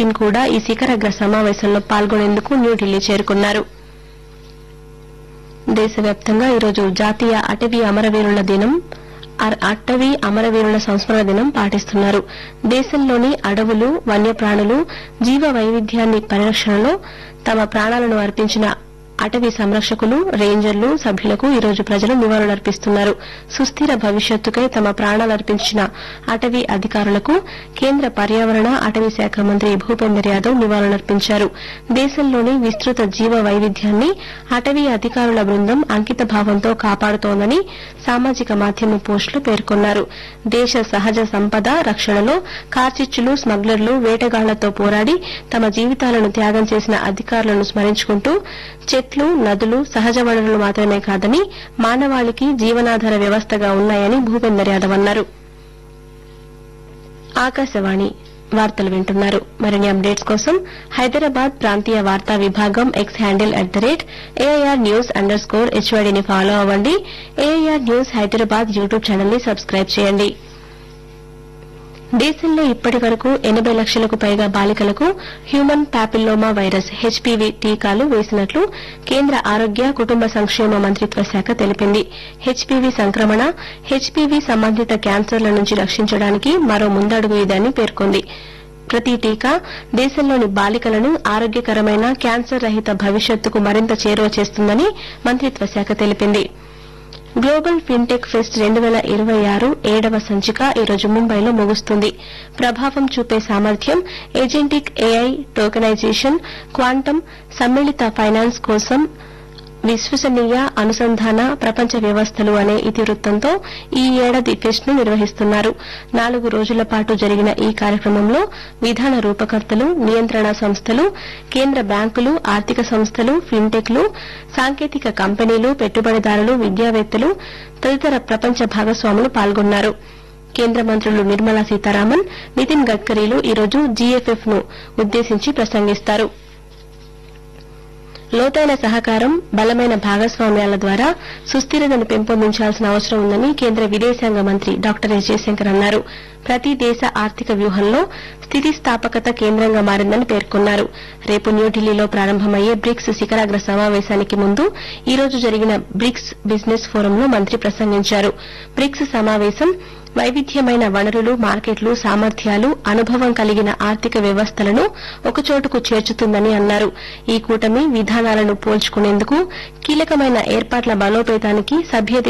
Putin కూడా ఈ శిఖరాగ్ర సమావేశంలో పాల్గొనేందుకు న్యూఢిల్లీ చేరుకున్నారు దేశవ్యాప్తంగా ఈరోజు జాతీయ అటవీ అమరవీరుల దినం అర్- అటవీ అమరవీరుల సంస్మరణ దినం పాటిస్తున్నారు దేశంలోని అడవులు వన్యప్రాణులు జీవ వైవిధ్యాన్ని పరిరక్షణలో తమ ప్రాణాలను అర్పించిన అటవీ సంరక్షకులు రేంజర్లు సభ్యులకు ఈరోజు ప్రజలు నివాళులర్పిస్తున్నారు సుస్థిర భవిష్యత్తుకై తమ ప్రాణాలర్పించిన అటవీ అధికారులకు కేంద్ర పర్యావరణ అటవీ శాఖ మంత్రి భూపేందర్ యాదవ్ నివాళులర్పించారు దేశంలోని విస్తృత జీవ వైవిధ్యాన్ని అటవీ అధికారుల బృందం అంకిత భావంతో కాపాడుతోందని సామాజిక మాధ్యమ పోస్టులు పేర్కొన్నారు దేశ సహజ సంపద రక్షణలో కార్చిచ్చులు స్మగ్లర్లు వేటగాళ్లతో పోరాడి తమ జీవితాలను త్యాగం చేసిన అధికారులను స్మరించుకుంటూ చెట్లు నదులు సహజ వనరులు మాత్రమే కాదని మానవాళికి జీవనాధార వ్యవస్థగా ఉన్నాయని భూపేందర్ యాదవ్ అన్నారు ఆకాశవాణి వార్తలు వింటున్నారు మరిన్ని అప్డేట్స్ కోసం హైదరాబాద్ ప్రాంతీయ వార్తా విభాగం X handle at the rate AIR news under score హెచ్వైడీని ఫాలో అవ్వండి AIR news Hyderabad YouTube channel ని సబ్స్క్రైబ్ చేయండి దేశంలో ఇప్పటి వరకు ఎనబై లక్షలకు పైగా బాలికలకు హ్యూమన్ పాపిల్లోమా వైరస్ హెచ్పీవీ టీకాలు వేసినట్లు కేంద్ర ఆరోగ్య కుటుంబ సంక్షేమ మంత్రిత్వ శాఖ తెలిపింది హెచ్పీవీ సంక్రమణ హెచ్పీవీ సంబంధిత క్యాన్సర్ల నుంచి రక్షించడానికి మరో ముందడుగు ఇదని పేర్కొంది ప్రతి టీకా దేశంలోని బాలికలను ఆరోగ్యకరమైన క్యాన్సర్ రహిత భవిష్యత్తుకు మరింత చేరువ చేస్తుందని మంత్రిత్వ శాఖ తెలిపింది గ్లోబల్ ఫిన్టెక్ ఫెస్ట్ రెండు వేల ఇరవై ఆరు ఏడవ సంచిక ఈరోజు ముంబైలో ముగుస్తుంది ప్రభావం చూపే సామర్థ్యం ఏజెంటిక్ ఏఐ టోకెనైజేషన్ క్వాంటమ్ సమ్మిళిత ఫైనాన్స్ కోసం విశ్వసనీయ అనుసంధాన ప్రపంచ వ్యవస్థలు అనే ఇతివృత్తంతో ఈ ఏడాది ఫెస్ట్ ను నిర్వహిస్తున్నారు నాలుగు రోజుల పాటు జరిగిన ఈ కార్యక్రమంలో విధాన రూపకర్తలు నియంత్రణ సంస్థలు కేంద్ర బ్యాంకులు ఆర్థిక సంస్థలు ఫిన్టెక్లు సాంకేతిక కంపెనీలు పెట్టుబడిదారులు విద్యావేత్తలు తదితర ప్రపంచ భాగస్వాములు పాల్గొన్నారు కేంద్ర మంత్రులు నిర్మలా సీతారామన్ నితిన్ గడ్కరీలు ఈరోజు జీఎఫ్ఎఫ్ ను ఉద్దేశించి ప్రసంగిస్తారు లోతైన సహకారం బలమైన భాగస్వామ్యాల ద్వారా సుస్థిరతను పెంపొందించాల్సిన అవసరం ఉందని కేంద్ర విదేశాంగ మంత్రి డాక్టర్ ఎస్ జయశంకర్ అన్నారు ప్రతి దేశ ఆర్థిక వ్యూహంలో స్థితిస్థాపకత కేంద్రంగా మారిందని పేర్కొన్నారు రేపు న్యూఢిల్లీలో ప్రారంభమయ్యే బ్రిక్స్ శిఖరాగ్ర సమావేశానికి ముందు ఈ రోజు జరిగిన బ్రిక్స్ బిజినెస్ ఫోరంలో మంత్రి ప్రసంగించారు బ్రిక్స్ సమావేశం వైవిధ్యమైన వనరులు మార్కెట్లు సామర్థ్యాలు అనుభవం కలిగిన ఆర్థిక వ్యవస్థలను ఒకచోటుకు చేర్చుతుందని అన్నారు ఈ కూటమి విధానాలను పోల్చుకునేందుకు కీలకమైన ఏర్పాట్ల బలోపేతానికి సభ్య